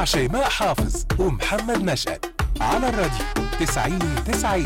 مع شيماء حافظ ومحمد نشأت على الراديو 90 90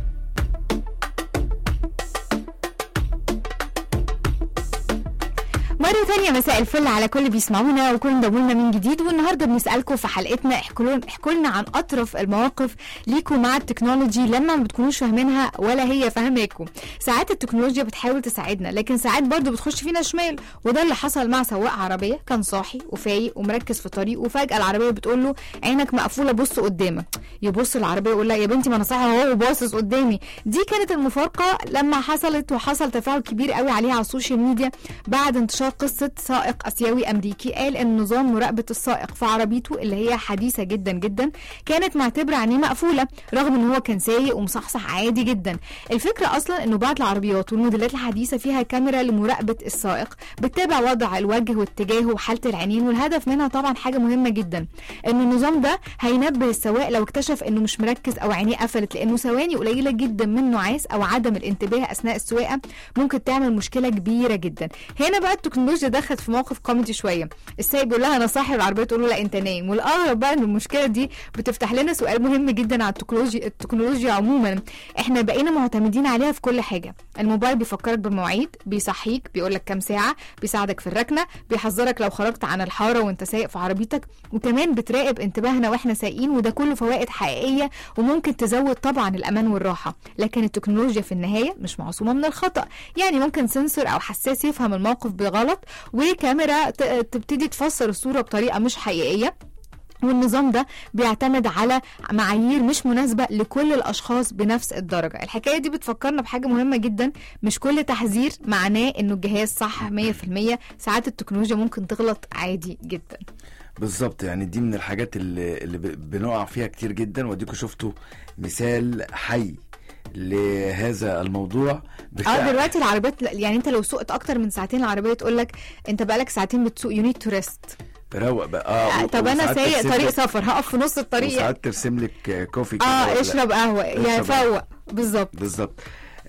مرة تانية مساء الفل على كل بيسمعونا وكل انضموا لنا من جديد والنهارده بنسألكم في حلقتنا احكوا احكوا لنا عن أطرف المواقف ليكم مع التكنولوجي لما ما بتكونوش فاهمينها ولا هي فاهماكم. ساعات التكنولوجيا بتحاول تساعدنا لكن ساعات برضو بتخش فينا شمال وده اللي حصل مع سواق عربية كان صاحي وفايق ومركز في طريق وفجأة العربية بتقول له عينك مقفولة بص قدامك. يبص العربية يقول لها يا بنتي ما انا صاحي اهو وباصص قدامي. دي كانت المفارقة لما حصلت وحصل تفاعل كبير قوي عليها على السوشيال ميديا بعد انتشار قصة سائق آسيوي أمريكي قال إن نظام مراقبة السائق في عربيته اللي هي حديثة جدا جدا كانت معتبرة عينيه مقفولة رغم إن هو كان سايق ومصحصح عادي جدا الفكرة أصلا إنه بعض العربيات والموديلات الحديثة فيها كاميرا لمراقبة السائق بتتابع وضع الوجه واتجاهه وحالة العينين والهدف منها طبعا حاجة مهمة جدا إن النظام ده هينبه السواق لو اكتشف إنه مش مركز أو عينيه قفلت لأنه ثواني قليلة جدا من نعاس أو عدم الانتباه أثناء السواقة ممكن تعمل مشكلة كبيرة جدا هنا بقى التكنولوجيا دخلت في موقف كوميدي شويه السايق بيقول لها انا صاحي العربيه تقول له لا انت نايم والاغرب بقى ان المشكله دي بتفتح لنا سؤال مهم جدا على التكنولوجيا التكنولوجيا عموما احنا بقينا معتمدين عليها في كل حاجه الموبايل بيفكرك بالمواعيد بيصحيك بيقول لك كام ساعه بيساعدك في الركنه بيحذرك لو خرجت عن الحاره وانت سايق في عربيتك وكمان بتراقب انتباهنا واحنا سايقين وده كله فوائد حقيقيه وممكن تزود طبعا الامان والراحه لكن التكنولوجيا في النهايه مش معصومه من الخطا يعني ممكن سنسور او حساس يفهم الموقف بغلط وكاميرا ت- تبتدي تفسر الصوره بطريقه مش حقيقيه والنظام ده بيعتمد على معايير مش مناسبة لكل الأشخاص بنفس الدرجة الحكاية دي بتفكرنا بحاجة مهمة جدا مش كل تحذير معناه إنه الجهاز صح 100% ساعات التكنولوجيا ممكن تغلط عادي جدا بالظبط يعني دي من الحاجات اللي, اللي ب- بنقع فيها كتير جدا واديكوا شفتوا مثال حي لهذا الموضوع اه بتاع دلوقتي العربيات يعني انت لو سوقت اكتر من ساعتين العربيه تقول لك انت بقالك ساعتين بتسوق يو نيد تو ريست روق بقى اه و- طب انا وساعات سايق ترسم طريق لك- سفر هقف في نص الطريق وساعات ترسم لك آه، كوفي كده اه ولا- اشرب قهوه يعني اشرب قهوة. فوق بالظبط بالظبط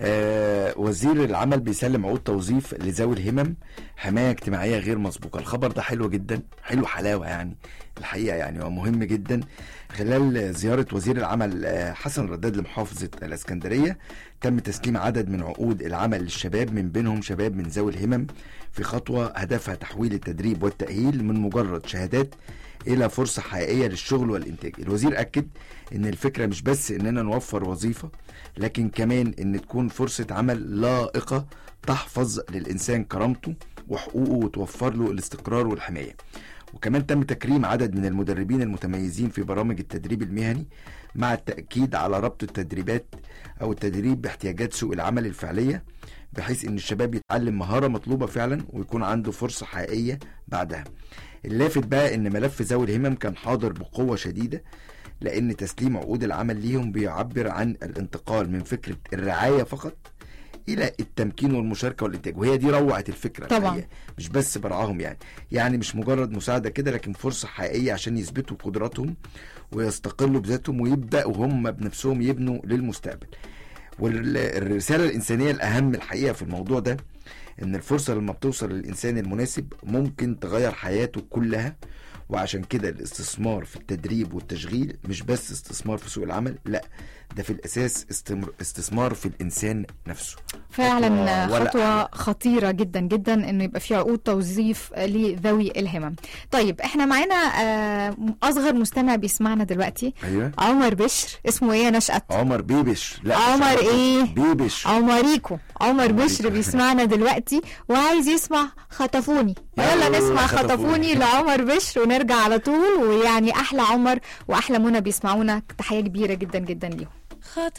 آه وزير العمل بيسلم عقود توظيف لذوي الهمم حمايه اجتماعيه غير مسبوقه الخبر ده حلو جدا حلو حلاوه يعني الحقيقه يعني ومهم جدا خلال زياره وزير العمل آه، حسن رداد لمحافظه الاسكندريه تم تسليم عدد من عقود العمل للشباب من بينهم شباب من ذوي الهمم في خطوه هدفها تحويل التدريب والتاهيل من مجرد شهادات الى فرصه حقيقيه للشغل والانتاج الوزير اكد ان الفكره مش بس اننا نوفر وظيفه لكن كمان ان تكون فرصه عمل لائقه تحفظ للانسان كرامته وحقوقه وتوفر له الاستقرار والحمايه وكمان تم تكريم عدد من المدربين المتميزين في برامج التدريب المهني مع التاكيد على ربط التدريبات او التدريب باحتياجات سوق العمل الفعليه بحيث ان الشباب يتعلم مهاره مطلوبه فعلا ويكون عنده فرصه حقيقيه بعدها اللافت بقى ان ملف ذوي الهمم كان حاضر بقوه شديده لان تسليم عقود العمل ليهم بيعبر عن الانتقال من فكره الرعايه فقط الى التمكين والمشاركه والانتاج وهي دي روعه الفكره طبعاً. الحقيقة. مش بس برعاهم يعني يعني مش مجرد مساعده كده لكن فرصه حقيقيه عشان يثبتوا قدراتهم ويستقلوا بذاتهم ويبداوا هم بنفسهم يبنوا للمستقبل والرساله الانسانيه الاهم الحقيقه في الموضوع ده ان الفرصه لما بتوصل للانسان المناسب ممكن تغير حياته كلها وعشان كده الاستثمار في التدريب والتشغيل مش بس استثمار في سوق العمل لا ده في الاساس استمر استثمار في الانسان نفسه فعلا خطوة ولا خطوة خطيرة جدا جدا انه يبقى في عقود توظيف لذوي الهمم. طيب احنا معانا آه، اصغر مستمع بيسمعنا دلوقتي ايوه عمر بشر اسمه ايه يا نشأت؟ عمر بيبش لا مش عمر ايه؟ بيبش عمريكو عمر عمريكو. بشر بيسمعنا دلوقتي وعايز يسمع خطفوني يلا يلا نسمع خطفوني. خطفوني لعمر بشر ونرجع على طول ويعني احلى عمر واحلى منى بيسمعونا تحية كبيرة جدا جدا ليهم